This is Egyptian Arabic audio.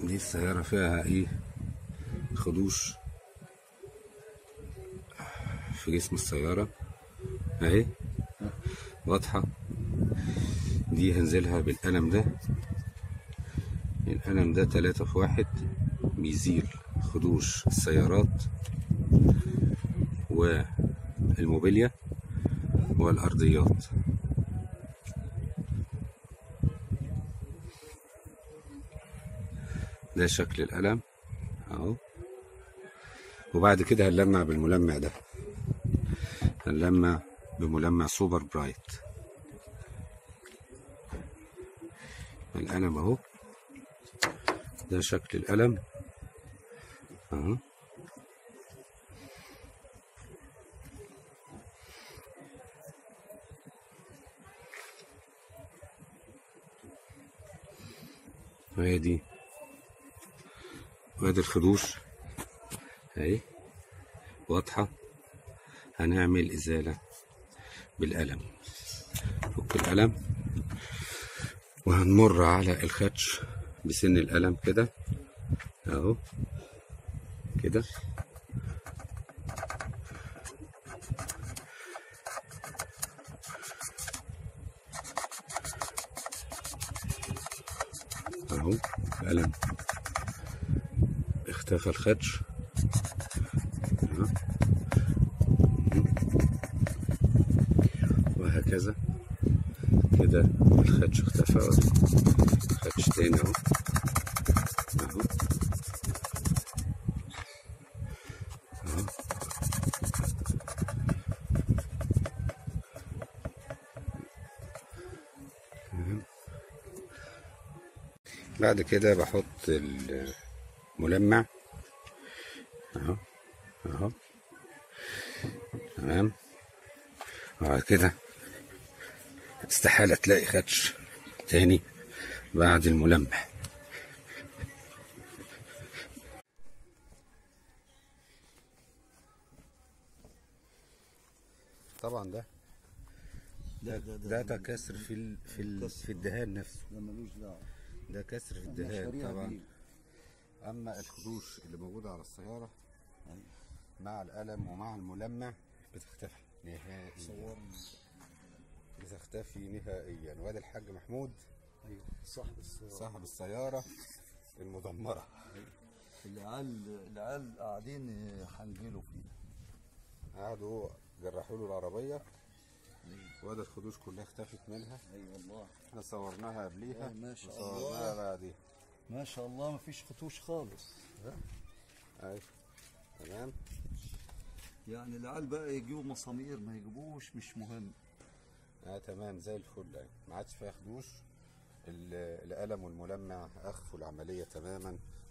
دي السيارة فيها ايه خدوش في جسم السيارة اهي واضحة دي هنزلها بالقلم ده القلم ده تلاتة في واحد بيزيل خدوش السيارات والموبيليا والأرضيات ده شكل القلم اهو وبعد كده هنلمع بالملمع ده هنلمع بملمع سوبر برايت القلم اهو ده شكل القلم اهو وهي دي وادي الخدوش اهي واضحة هنعمل ازالة بالقلم فك القلم وهنمر على الخدش بسن القلم كده اهو كده اهو القلم اختفى الخدش أهو. وهكذا كده الخدش اختفى خدش تاني اهو اهو اهو تمام. بعد كده بحط الملمع اهو اهو تمام وبعد كده استحالة تلاقي خدش تاني بعد الملمع طبعا ده لا ده, ده ده تكسر في ال في ال في الدهان نفسه ده ملوش دعوه ده كسر في احنا الدهان شاريها طبعا بيه. اما الخدوش اللي موجوده على السياره أيوة. مع القلم ومع الملمع بتختفي نهائيا صورنا بتختفي نهائيا وادي الحاج محمود ايوه صاحب السيارة صاحب السياره المدمره العيال العيال قاعدين يحنجلوا فيه قعدوا جرحوا له العربيه وادي الخدوش كلها اختفت منها اي والله احنا صورناها قبليها آه، ما شاء وصورناها الله. بعديها ما شاء الله ما فيش خطوش خالص ايوه تمام يعني العيال بقى يجيبوا مسامير ما يجيبوش مش مهم اه تمام زي الفل يعني ما عادش فيها خدوش ال- القلم والملمع اخفوا العمليه تماما